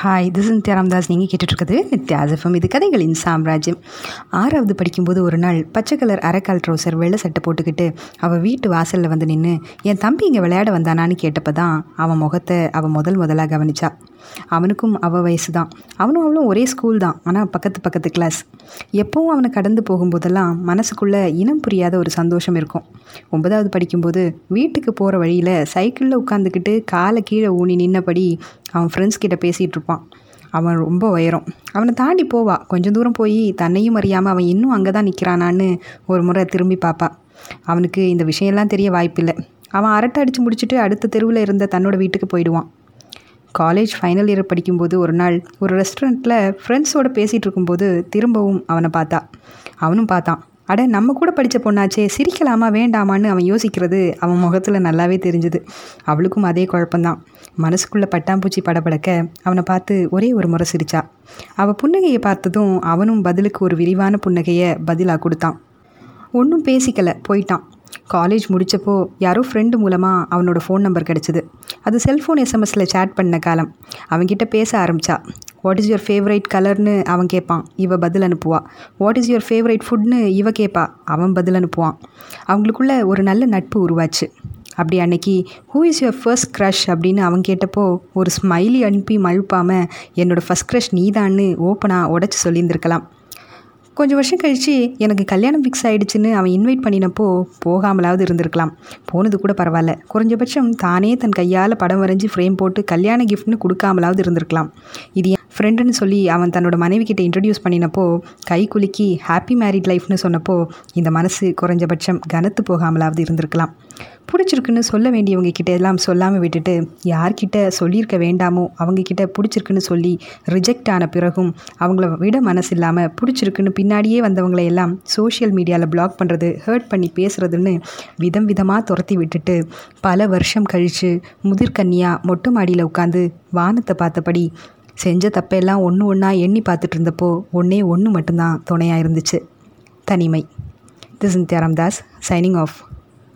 hi this is Nithya Ramdas நீங்கள் கேட்டுட்ருக்குது நித்யாசஃபம் இது கதைகளின் சாம்ராஜ்யம் ஆறாவது படிக்கும்போது ஒரு நாள் பச்சை கலர் அரைக்கால் ட்ரௌசர் வெள்ளை சட்டை போட்டுக்கிட்டு அவள் வீட்டு வாசலில் வந்து நின்று என் தம்பி இங்கே விளையாட வந்தானான்னு கேட்டப்போ தான் அவன் முகத்தை அவள் முதல் முதலாக கவனிச்சா அவனுக்கும் அவள் வயசு தான் அவனும் அவளும் ஒரே ஸ்கூல் தான் ஆனால் பக்கத்து பக்கத்து கிளாஸ் எப்பவும் அவனை கடந்து போகும்போதெல்லாம் மனசுக்குள்ளே இனம் புரியாத ஒரு சந்தோஷம் இருக்கும் ஒன்பதாவது படிக்கும்போது வீட்டுக்கு போகிற வழியில் சைக்கிளில் உட்காந்துக்கிட்டு காலை கீழே ஊனி நின்னபடி அவன் ஃப்ரெண்ட்ஸ் கிட்ட பேசிகிட்டு இருப்பான் அவன் ரொம்ப உயரம் அவனை தாண்டி போவா கொஞ்சம் தூரம் போய் தன்னையும் அறியாமல் அவன் இன்னும் அங்கே தான் நிற்கிறானான்னு ஒரு முறை திரும்பி பார்ப்பா அவனுக்கு இந்த விஷயம்லாம் தெரிய வாய்ப்பில்லை அவன் அரட்டை அடித்து முடிச்சுட்டு அடுத்த தெருவில் இருந்த தன்னோட வீட்டுக்கு போயிடுவான் காலேஜ் ஃபைனல் இயர் படிக்கும்போது ஒரு நாள் ஒரு ரெஸ்டாரண்ட்டில் ஃப்ரெண்ட்ஸோடு பேசிகிட்டு இருக்கும்போது திரும்பவும் அவனை பார்த்தா அவனும் பார்த்தான் அட நம்ம கூட படித்த பொண்ணாச்சே சிரிக்கலாமா வேண்டாமான்னு அவன் யோசிக்கிறது அவன் முகத்தில் நல்லாவே தெரிஞ்சுது அவளுக்கும் அதே குழப்பம்தான் மனசுக்குள்ளே பட்டாம்பூச்சி படபடக்க அவனை பார்த்து ஒரே ஒரு முறை சிரிச்சா அவள் புன்னகையை பார்த்ததும் அவனும் பதிலுக்கு ஒரு விரிவான புன்னகையை பதிலாக கொடுத்தான் ஒன்றும் பேசிக்கலை போயிட்டான் காலேஜ் முடித்தப்போ யாரோ ஃப்ரெண்டு மூலமாக அவனோட ஃபோன் நம்பர் கிடச்சிது அது செல்ஃபோன் எஸ்எம்எஸில் சேட் பண்ண காலம் அவன்கிட்ட பேச ஆரம்பித்தா வாட் இஸ் யுவர் ஃபேவரைட் கலர்னு அவன் கேட்பான் இவ பதில் அனுப்புவா வாட் இஸ் யுவர் ஃபேவரைட் ஃபுட்னு இவ கேட்பா அவன் பதில் அனுப்புவான் அவங்களுக்குள்ள ஒரு நல்ல நட்பு உருவாச்சு அப்படி அன்னைக்கு who is your first crush அப்படின்னு அவன் கேட்டப்போ ஒரு ஸ்மைலி அனுப்பி மழுப்பாமல் என்னோடய ஃபஸ்ட் க்ரஷ் நீதான்னு ஓப்பனாக உடச்சி சொல்லியிருந்திருக்கலாம் கொஞ்சம் வருஷம் கழித்து எனக்கு கல்யாணம் ஃபிக்ஸ் ஆகிடுச்சின்னு அவன் இன்வைட் பண்ணினப்போ போகாமலாவது இருந்திருக்கலாம் போனது கூட பரவாயில்ல குறைஞ்சபட்சம் தானே தன் கையால் படம் வரைஞ்சி ஃப்ரேம் போட்டு கல்யாண கிஃப்ட்னு கொடுக்காமலாவது இருந்திருக்கலாம் இது ஃப்ரெண்டுன்னு சொல்லி அவன் தன்னோட மனைவி கிட்ட இன்ட்ரடியூஸ் பண்ணினப்போ கை குலுக்கி ஹாப்பி மேரிட் லைஃப்னு சொன்னப்போ இந்த மனசு குறைஞ்சபட்சம் கனத்து போகாமலாவது இருந்திருக்கலாம் பிடிச்சிருக்குன்னு சொல்ல வேண்டியவங்க கிட்ட எல்லாம் சொல்லாமல் விட்டுட்டு யார்கிட்ட சொல்லியிருக்க வேண்டாமோ அவங்கக்கிட்ட பிடிச்சிருக்குன்னு சொல்லி ரிஜெக்ட் ஆன பிறகும் அவங்கள விட மனசு இல்லாமல் பிடிச்சிருக்குன்னு பின்னாடியே வந்தவங்களை எல்லாம் சோஷியல் மீடியாவில் பிளாக் பண்ணுறது ஹர்ட் பண்ணி பேசுகிறதுன்னு விதம் விதமாக துரத்தி விட்டுட்டு பல வருஷம் கழித்து முதிர்கன்னியாக மொட்டை மாடியில் உட்காந்து வானத்தை பார்த்தபடி செஞ்ச தப்பெல்லாம் ஒன்று ஒன்றா எண்ணி பார்த்துட்டு இருந்தப்போ ஒன்றே ஒன்று மட்டும்தான் துணையாக இருந்துச்சு தனிமை this in Thiyaram Das signing of